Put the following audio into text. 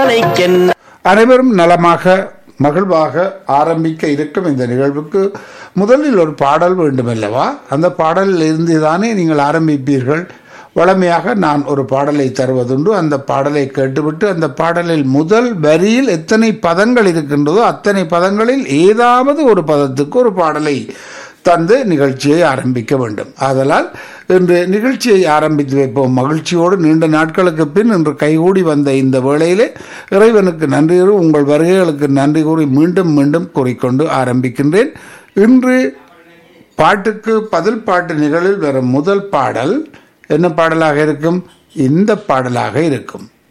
நாளைக்கென்ன அனைவரும் நலமாக மகிழ்வாக ஆரம்பிக்க இருக்கும் இந்த நிகழ்வுக்கு முதலில் ஒரு பாடல் வேண்டுமல்லவா அந்த பாடலில் இருந்து தானே நீங்கள் ஆரம்பிப்பீர்கள் வழமையாக நான் ஒரு பாடலை தருவதுண்டு அந்த பாடலை கேட்டுவிட்டு அந்த பாடலில் முதல் வரியில் எத்தனை பதங்கள் இருக்கின்றதோ அத்தனை பதங்களில் ஏதாவது ஒரு பதத்துக்கு ஒரு பாடலை தந்து நிகழ்ச்சியை ஆரம்பிக்க வேண்டும் ஆதலால் இன்று நிகழ்ச்சியை ஆரம்பித்து வைப்போம் மகிழ்ச்சியோடு நீண்ட நாட்களுக்கு பின் இன்று கைகூடி வந்த இந்த வேளையிலே இறைவனுக்கு நன்றி கூறி உங்கள் வருகைகளுக்கு நன்றி கூறி மீண்டும் மீண்டும் கூறிக்கொண்டு ஆரம்பிக்கின்றேன் இன்று பாட்டுக்கு பதில் பாட்டு நிகழில் வரும் முதல் பாடல் என்ன பாடலாக இருக்கும் இந்த பாடலாக இருக்கும்